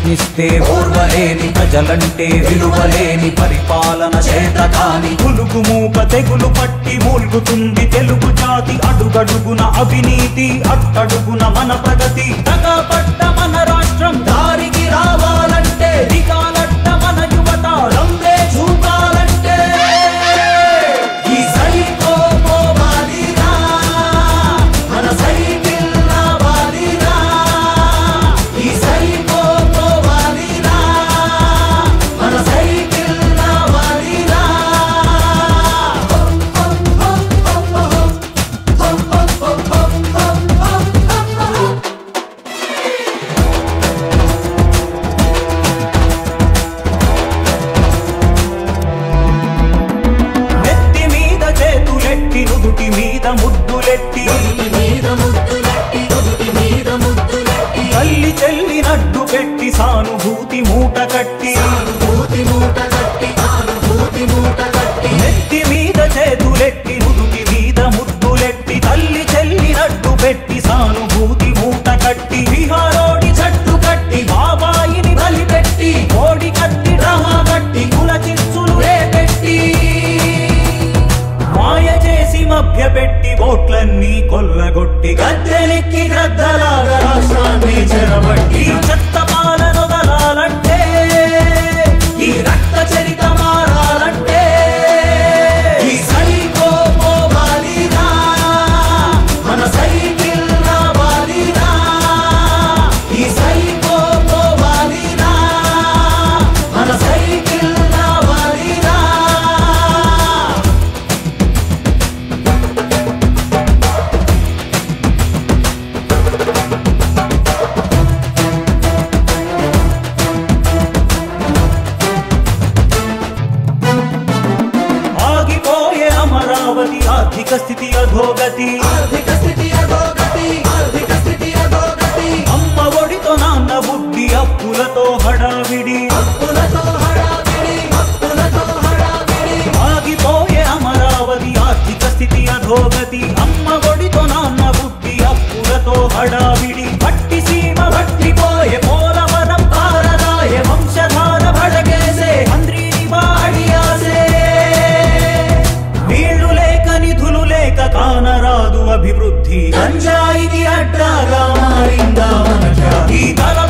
ప్రశ్నిస్తే ఓర్వలేని ప్రజలంటే విలువలేని పరిపాలన చేత కాని పులుగు మూక తెగులు పట్టి మూల్గుతుంది తెలుగు జాతి అడుగడుగున అవినీతి అట్టడుగున మన ప్రగతి తగపట్ట మన రాష్ట్రం దారికి రావాలంటే దిగాలట్ట మన యువత రంగే చూపాలంటే ఈ సైకో పోవాలిరా మన సైకిల్ రావాలిరా ఈ సైకో పోవాలిరా మన సైకిల్ రావాలిరా నెత్తి మీద చేతులెట్టి నుదుటి మీద ముద్దులెట్టి తల్లి చెల్లి నడ్డు పెట్టి సానుభూతి మూట కట్టి నెత్తి మీద చేతులెట్టి నుదుటి మీద ముద్దులెట్టి తల్లి చెల్లి నడ్డు పెట్టి సానుభూతి మూట కట్టి విహారోడి చట్టు కట్టి బాబాయిని బలి పెట్టి కోడి కట్టి డ్రమా కట్టి కుల చిచ్చులు రేపెట్టి మాయ చేసి మభ్య పెట్టి ఓట్లన్నీ కొల్లగొట్టి గద్దెనెక్కి గద్దలాగా రాష్ట్రాన్ని చెరబట్టి ఈ చెత్త పాలన వదలాలంటే ఈ రక్త చరిత మారాలంటే ఈ సైకో పోవాలిరా మన సైకిల్ రావాలిరా ఈ సైకో పోవాలిరా మన సైకిల్ రావాలిరా ఆగిపోయే అమరావతి ఆర్థిక స్థితి అధోగతి అమ్మ ఒడితో నాన్న బుద్ధి అప్పులతో హడావిడి ఆగిపోయే అమరావతి ఆర్థిక స్థితి అధోగతి అమ్మ ఒడితో నాన్న బుద్ధి అప్పులతో హడావిడి పట్టి సీమ పట్టిపోయే పోలవరం పారదాయ వంశధార భడకేసే అంద్రీని వాడి ఆసే నీళ్లు లేక నిధులు లేక కానరాదు అభివృద్ధి గంజాయికి అడ్డాగా మారిందా మన జాతి తల